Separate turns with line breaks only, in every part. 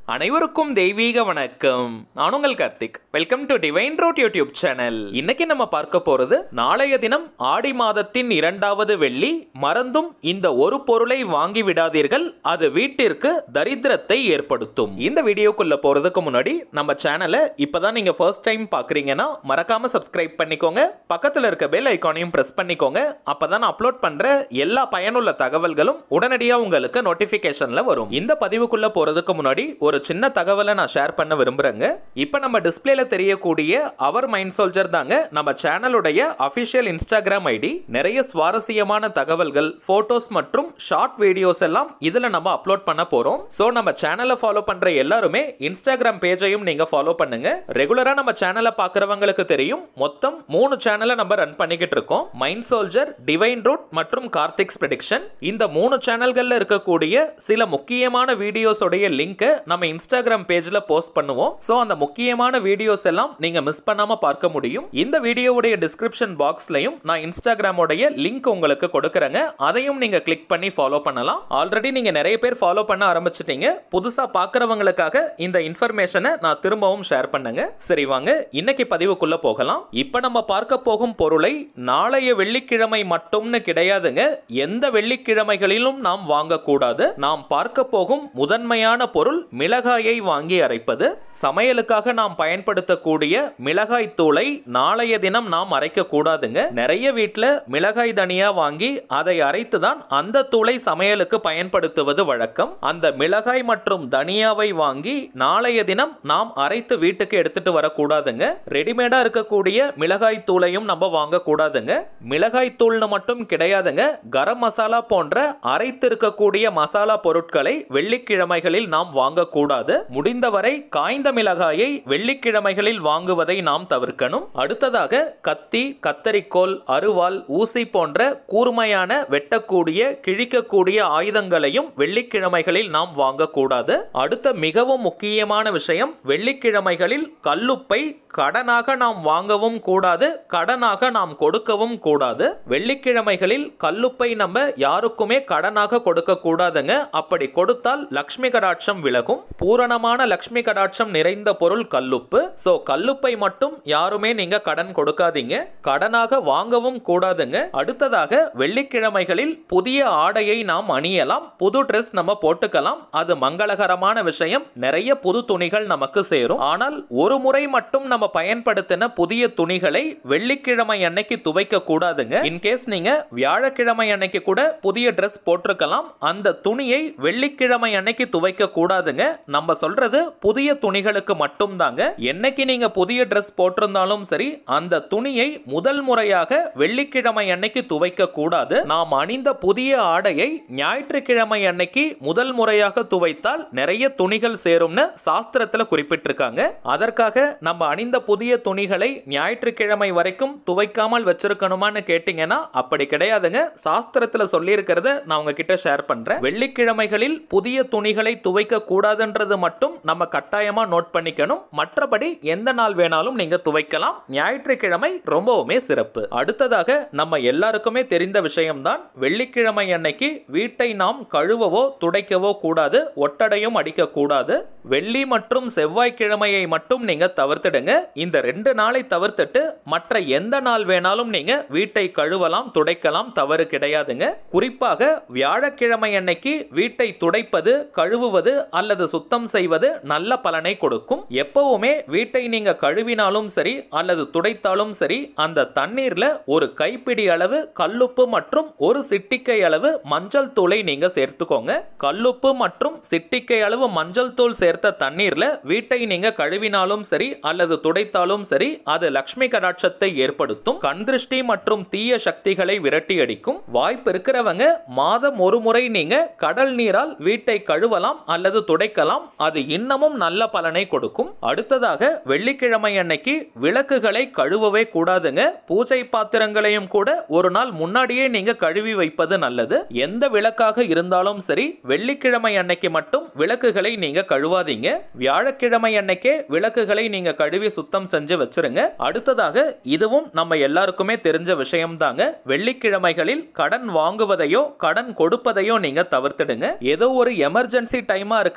அனைவருக்கும் தெய்வீக வணக்கம் நான் உங்கள் Karthik welcome to divine road YouTube channel இன்னைக்கு நம்ம பார்க்க போறது நாளைய தினம் ஆடி மாதத்தின் இரண்டாவது வெள்ளி மறந்தும் இந்த ஒரு பொருளை வாங்கி விடாதீர்கள் அது வீட்டிற்கு தரித்திரத்தை ஏற்படுத்தும் இந்த வீடியோக்குள்ள போறதுக்கு முன்னாடி நம்ம சேனலை இப்பதான் நீங்க ஃபர்ஸ்ட் டைம் பாக்குறீங்கன்னா மறக்காம சப்ஸ்கிரைப் பண்ணிக்கோங்க பக்கத்துல இருக்க பெல் ஐக்கானையும் பிரஸ் பண்ணிக்கோங்க அப்பதான் நான் அப்லோட் பண்ற எல்லா பயனுள்ள தகவல்களும் உடனடியாக உங்களுக்கு நோட்டிஃபிகேஷன்ல வரும் இந்த பதிவுக்குள்ள போறதுக்கு முன்னாடி ஒரு சின்ன தகவலை நான் ஷேர் பண்ண விரும்புறேங்க இப்போ நம்ம டிஸ்பிளேல தெரியக்கூடிய அவர் மைண்ட் சோல்ஜர் தாங்க நம்ம சேனலுடைய அபிஷியல் இன்ஸ்டாகிராம் ஐடி நிறைய சுவாரஸ்யமான தகவல்கள் போட்டோஸ் மற்றும் ஷார்ட் வீடியோஸ் எல்லாம் இதுல நம்ம அப்லோட் பண்ண போறோம் ஸோ நம்ம சேனலை ஃபாலோ பண்ற எல்லாருமே இன்ஸ்டாகிராம் பேஜையும் நீங்க ஃபாலோ பண்ணுங்க ரெகுலரா நம்ம சேனலை பார்க்குறவங்களுக்கு தெரியும் மொத்தம் மூணு சேனலை நம்ம ரன் பண்ணிக்கிட்டு இருக்கோம் மைண்ட் சோல்ஜர் டிவைன் ரூட் மற்றும் கார்த்திக்ஸ் ப்ரெடிக்ஷன் இந்த மூணு சேனல்கள்ல இருக்கக்கூடிய சில முக்கியமான வீடியோஸோடைய லிங்க் நம்ம இன்ஸ்டாகிராம் பேஜ்ல போஸ்ட் பண்ணுவோம் ஸோ அந்த முக்கியமான வீடியோஸ் எல்லாம் நீங்க மிஸ் பண்ணாம பார்க்க முடியும் இந்த வீடியோவுடைய டிஸ்கிரிப்ஷன் பாக்ஸ்லயும் நான் இன்ஸ்டாகிராமோடைய லிங்க் உங்களுக்கு கொடுக்குறேங்க அதையும் நீங்க கிளிக் பண்ணி ஃபாலோ பண்ணலாம் ஆல்ரெடி நீங்க நிறைய பேர் ஃபாலோ பண்ண ஆரம்பிச்சிட்டீங்க புதுசா பார்க்குறவங்களுக்காக இந்த இன்ஃபர்மேஷனை நான் திரும்பவும் ஷேர் பண்ணுங்க சரி வாங்க இன்னைக்கு பதிவுக்குள்ள போகலாம் இப்போ நம்ம பார்க்க போகும் பொருளை நாளைய வெள்ளிக்கிழமை மட்டும்னு கிடையாதுங்க எந்த வெள்ளிக்கிழமைகளிலும் நாம் வாங்கக்கூடாது நாம் பார்க்க போகும் முதன்மையான பொருள் மிளகாயை வாங்கி அரைப்பது சமையலுக்காக நாம் பயன்படுத்தக்கூடிய மிளகாய் தூளை நாளைய தினம் நாம் அரைக்க கூடாதுங்க நிறைய வீட்டில் மிளகாய் தனியா வாங்கி அதை அரைத்து தான் அந்த தூளை சமையலுக்கு பயன்படுத்துவது வழக்கம் அந்த மிளகாய் மற்றும் தனியாவை வாங்கி நாளைய தினம் நாம் அரைத்து வீட்டுக்கு எடுத்துட்டு வரக்கூடாதுங்க ரெடிமேடா இருக்கக்கூடிய மிளகாய் தூளையும் நம்ம வாங்க கூடாதுங்க மிளகாய் தூள்னு மட்டும் கிடையாதுங்க கரம் மசாலா போன்ற அரைத்து இருக்கக்கூடிய மசாலா பொருட்களை வெள்ளிக்கிழமைகளில் நாம் வாங்கக்கூடாது முடிந்தவரை காய்ந்த மிளகாயை வெள்ளிக்கிழமைகளில் வாங்குவதை நாம் தவிர்க்கணும் அடுத்ததாக கத்தி கத்தரிக்கோல் அருவாள் ஊசி போன்ற கூர்மையான வெட்டக்கூடிய கிழிக்கக்கூடிய ஆயுதங்களையும் வெள்ளிக்கிழமைகளில் நாம் வாங்கக்கூடாது அடுத்த மிகவும் முக்கியமான விஷயம் வெள்ளிக்கிழமைகளில் கல்லுப்பை கடனாக நாம் வாங்கவும் கூடாது கடனாக நாம் கொடுக்கவும் கூடாது வெள்ளிக்கிழமைகளில் கல்லுப்பை நம்ம யாருக்குமே கடனாக கொடுக்க கூடாதுங்க அப்படி கொடுத்தால் லக்ஷ்மி கடாட்சம் விலகும் பூரணமான லக்ஷ்மி கடாட்சம் நிறைந்த பொருள் கல்லுப்பு சோ கல்லுப்பை மட்டும் யாருமே நீங்க கடன் கொடுக்காதீங்க கடனாக வாங்கவும் கூடாதுங்க அடுத்ததாக வெள்ளிக்கிழமைகளில் புதிய ஆடையை நாம் அணியலாம் புது ட்ரெஸ் நம்ம போட்டுக்கலாம் அது மங்களகரமான விஷயம் நிறைய புது துணிகள் நமக்கு சேரும் ஆனால் ஒரு முறை மட்டும் நம்ம பயன்படுத்தின புதிய துணிகளை வெள்ளிக்கிழமை அன்னைக்கு துவைக்க கூடாதுங்க இன்கேஸ் நீங்க வியாழக்கிழமை அன்னைக்கு கூட புதிய ட்ரெஸ் போட்டிருக்கலாம் அந்த துணியை வெள்ளிக்கிழமை அன்னைக்கு துவைக்க கூடாதுங்க நம்ம சொல்றது புதிய துணிகளுக்கு மட்டும் தாங்க என்னைக்கு நீங்க புதிய ட்ரெஸ் போட்டிருந்தாலும் சரி அந்த துணியை முதல் முறையாக வெள்ளிக்கிழமை அன்னைக்கு துவைக்க கூடாது நாம் அணிந்த புதிய ஆடையை ஞாயிற்றுக்கிழமை அன்னைக்கு முதல் முறையாக துவைத்தால் நிறைய துணிகள் சேரும்னு சாஸ்திரத்துல குறிப்பிட்டிருக்காங்க அதற்காக நம்ம அணிந்த புதிய துணிகளை ஞாயிற்றுக்கிழமை வரைக்கும் துவைக்காமல் வச்சிருக்கணுமான்னு கேட்டீங்கன்னா அப்படி கிடையாதுங்க சாஸ்திரத்துல சொல்லியிருக்கிறத நான் உங்ககிட்ட ஷேர் பண்றேன் வெள்ளிக்கிழமைகளில் புதிய துணிகளை துவைக்க கூடாதுன்றது மட்டும் நம்ம கட்டாயமா நோட் பண்ணிக்கணும் மற்றபடி எந்த நாள் வேணாலும் நீங்க துவைக்கலாம் ஞாயிற்றுக்கிழமை ரொம்பவுமே சிறப்பு அடுத்ததாக நம்ம எல்லாருக்குமே தெரிந்த விஷயம்தான் வெள்ளிக்கிழமை அன்னைக்கு வீட்டை நாம் கழுவவோ துடைக்கவோ கூடாது ஒட்டடையும் அடிக்க கூடாது வெள்ளி மற்றும் செவ்வாய்க்கிழமையை மட்டும் நீங்க தவிர்த்துடுங்க இந்த ரெண்டு நாளை தவிர்த்துட்டு மற்ற எந்த நாள் வேணாலும் நீங்க வீட்டை கழுவலாம் துடைக்கலாம் தவறு கிடையாதுங்க குறிப்பாக வியாழக்கிழமை அன்னைக்கு வீட்டை துடைப்பது கழுவுவது அல்லது சுத்தம் செய்வது நல்ல பலனை கொடுக்கும் எப்பவுமே வீட்டை நீங்க கழுவினாலும் சரி அல்லது துடைத்தாலும் சரி அந்த தண்ணீர்ல ஒரு கைப்பிடி அளவு கல்லுப்பு மற்றும் ஒரு சிட்டிக்கை அளவு மஞ்சள் தூளை நீங்க சேர்த்துக்கோங்க கல்லுப்பு மற்றும் சிட்டிக்கை அளவு மஞ்சள் தூள் சேர்த்த தண்ணீர்ல வீட்டை நீங்க கழுவினாலும் சரி அல்லது துடைத்தாலும் சரி அது லக்ஷ்மி கடாட்சத்தை ஏற்படுத்தும் கண் திருஷ்டி மற்றும் தீய சக்திகளை விரட்டி அடிக்கும் வாய்ப்பு இருக்கிறவங்க மாதம் ஒரு முறை நீங்க கடல் நீரால் வீட்டை கழுவலாம் அல்லது துடைக்கலாம் அது இன்னமும் நல்ல பலனை கொடுக்கும் அடுத்ததாக வெள்ளிக்கிழமை அன்னைக்கு விளக்குகளை கழுவவே கூடாதுங்க பூஜை பாத்திரங்களையும் கூட ஒரு நாள் முன்னாடியே நீங்க கழுவி வைப்பது நல்லது எந்த விளக்காக இருந்தாலும் சரி வெள்ளிக்கிழமை அன்னைக்கு மட்டும் விளக்குகளை நீங்க கழுவாதீங்க வியாழக்கிழமை அன்னைக்கே விளக்குகளை நீங்க கழுவி சுத்தம் செஞ்சு வச்சிருங்க அடுத்ததாக இதுவும் நம்ம எல்லாருக்குமே தெரிஞ்ச விஷயம் தாங்க வெள்ளிக்கிழமைகளில் கடன் வாங்குவதையோ கடன் கொடுப்பதையோ நீங்க தவிர்த்துடுங்க ஏதோ ஒரு எமர்ஜென்சி டைமா இருக்குன்னா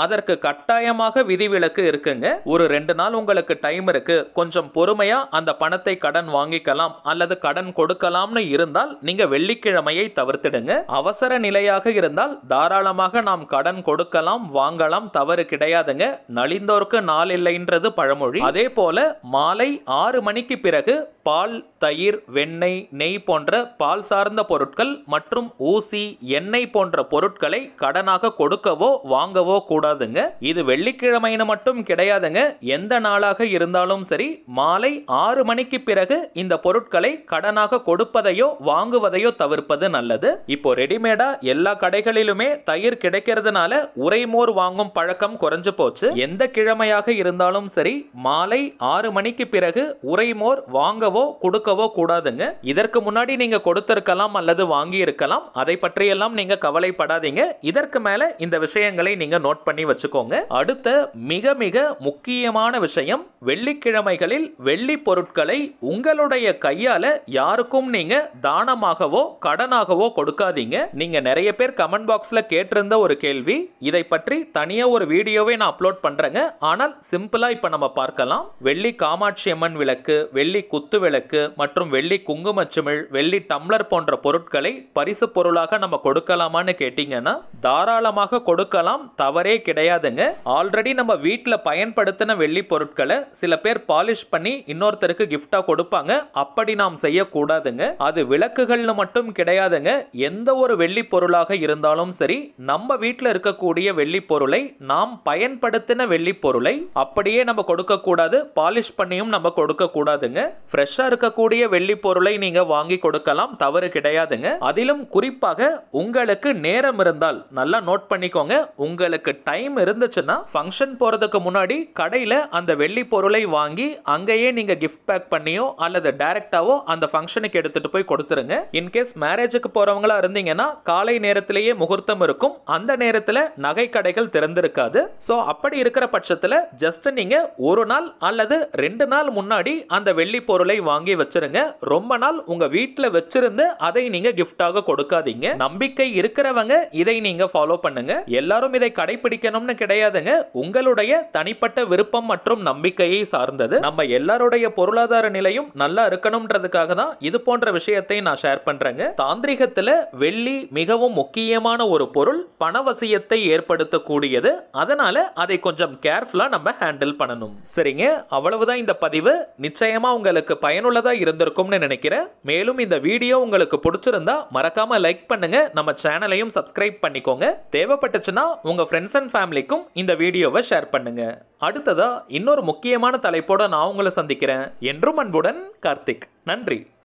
அதற்கு கட்டாயமாக விதிவிலக்கு இருக்குங்க ஒரு ரெண்டு நாள் உங்களுக்கு டைம் இருக்கு கொஞ்சம் பொறுமையா அந்த பணத்தை கடன் வாங்கிக்கலாம் அல்லது கடன் கொடுக்கலாம்னு இருந்தால் நீங்க வெள்ளிக்கிழமையை தவிர்த்திடுங்க அவசர நிலையாக இருந்தால் தாராளமாக நாம் கடன் கொடுக்கலாம் வாங்கலாம் தவறு கிடையாதுங்க நலிந்தோருக்கு நாள் இல்லைன்றது பழமொழி அதே போல மாலை ஆறு மணிக்கு பிறகு பால் தயிர் வெண்ணெய் நெய் போன்ற பால் சார்ந்த பொருட்கள் மற்றும் ஊசி எண்ணெய் போன்ற பொருட்களை கடனாக கொடுக்கவோ வாங்கவோ கூடாதுங்க இது வெள்ளிக்கிழமைன்னு மட்டும் கிடையாதுங்க எந்த நாளாக இருந்தாலும் சரி மாலை ஆறு மணிக்கு பிறகு இந்த பொருட்களை கடனாக கொடுப்பதையோ வாங்குவதையோ தவிர்ப்பது நல்லது இப்போ ரெடிமேடா எல்லா கடைகளிலுமே தயிர் கிடைக்கிறதுனால உரைமோர் வாங்கும் பழக்கம் குறைஞ்சு போச்சு எந்த கிழமையாக இருந்தாலும் சரி மாலை ஆறு மணிக்கு பிறகு உரைமோர் வாங்கவோ கொடுக்கவோ கூடாதுங்க இதற்கு முன்னாடி நீங்க கொடுத்திருக்கலாம் அல்லது வாங்கி இருக்கலாம் அதை பற்றியெல்லாம் நீங்க கவலைப்படாதீங்க இதற்கு மேல இந்த விஷயங்களை நீங்க நோட் பண்ணி வச்சுக்கோங்க அடுத்த மிக மிக முக்கியமான விஷயம் வெள்ளிக்கிழமைகளில் வெள்ளி பொருட்களை உங்களுடைய கையால யாருக்கும் நீங்க தானமாகவோ கடனாகவோ கொடுக்காதீங்க நீங்க நிறைய பேர் கமெண்ட் பாக்ஸ்ல கேட்டிருந்த ஒரு கேள்வி இதை பற்றி தனியா ஒரு வீடியோவை நான் அப்லோட் பண்றேங்க ஆனால் சிம்பிளா இப்ப நம்ம பார்க்கலாம் வெள்ளி காமாட்சி அம்மன் விளக்கு வெள்ளி குத்து விளக்கு மற்றும் வெள்ளி குங்குமச்சிமிழ் வெள்ளி டம்ளர் போன்ற பொருட்களை பரிசு பொருளாக நம்ம கொடுக்கலாமான்னு கேட்டீங்கன்னா தாராளமாக கொடுக்கலாம் தவறே கிடையாதுங்க ஆல்ரெடி நம்ம வீட்டில் பயன்படுத்தின வெள்ளி பொருட்களை சில பேர் பாலிஷ் பண்ணி இன்னொருத்தருக்கு gift-ஆ கொடுப்பாங்க அப்படி நாம் செய்யக்கூடாதுங்க அது விளக்குகள்னு மட்டும் கிடையாதுங்க எந்த ஒரு வெள்ளி பொருளாக இருந்தாலும் சரி நம்ம வீட்டில் இருக்கக்கூடிய வெள்ளி பொருளை நாம் பயன்படுத்தின வெள்ளி பொருளை அப்படியே நம்ம கொடுக்க கூடாது பாலிஷ் பண்ணியும் நம்ம கொடுக்க கூடாதுங்க ஃப்ரெஷ்ஷா இருக்கக்கூடிய வெள்ளி பொருளை நீங்க வாங்கி கொடுக்கலாம் தவறு கிடையாதுங்க அதிலும் குறிப்பாக உங்களுக்கு நேரம் இருந்தால் நல்லா நோட் பண்ணிக்கோங்க உங்களுக்கு டைம் இருந்துச்சுன்னா ஃபங்க்ஷன் போறதுக்கு முன்னாடி கடையில அந்த வெள்ளி பொருளை வாங்கி அங்கேயே நீங்க gift பேக் பண்ணியோ அல்லது டைரக்டாவோ அந்த ஃபங்க்ஷனுக்கு எடுத்துட்டு போய் கொடுத்துருங்க இன்கேஸ் மேரேஜுக்கு போறவங்களா இருந்தீங்கன்னா காலை நேரத்திலேயே முகூர்த்தம் இருக்கும் அந்த நேரத்துல நகை கடைகள் திறந்திருக்காது சோ அப்படி இருக்கிற பட்சத்துல ஜஸ்ட் நீங்க ஒரு நாள் அல்லது ரெண்டு நாள் முன்னாடி அந்த வெள்ளி பொருளை வாங்கி வச்சிருங்க ரொம்ப நாள் உங்க வீட்ல வச்சிருந்து அதை நீங்க gift-ஆக கொடுக்காதீங்க நம்பிக்கை இருக்கிறவங்க இதை நீங்க ஃபாலோ பண்ணுங்க எல்லாரும் இதை கடைபிடிக்கணும்னு கிடையாதுங்க உங்களுடைய தனிப்பட்ட விருப்பம் மற்றும் நம்பிக்கையை சார்ந்தது நம்ம எல்லாருடைய பொருளாதார நிலையும் நல்லா இருக்கணும்ன்றதுக்காக தான் இது போன்ற விஷயத்தை நான் ஷேர் பண்றேங்க தாந்திரிகத்துல வெள்ளி மிகவும் முக்கியமான ஒரு பொருள் பணவசியத்தை ஏற்படுத்தக்கூடியது அதனால அதை கொஞ்சம் கேர்ஃபுல்லா நம்ம ஹேண்டில் பண்ணணும் சரிங்க அவ்வளவுதான் இந்த பதிவு நிச்சயமா உங்களுக்கு பயனுள்ளதா இருந்திருக்கும்னு நினைக்கிறேன் மேலும் இந்த வீடியோ உங்களுக்கு பிடிச்சிருந்தா மறக்காம லைக் பண்ணுங்க நம்ம சேனலையும் சப்ஸ்கிரைப் பண்ணிக்கோங்க தேவைப்பட்டுச்சுன்னா உங்க ஃப்ரெண்ட்ஸ் அண்ட் ஃபேமிலிக்கும் இந்த வீடியோவை ஷேர் பண்ணுங்க அடுத்ததா இன்னொரு முக்கியமான தலைப்போட நான் உங்களை சந்திக்கிறேன் என்றும் அன்புடன் கார்த்திக் நன்றி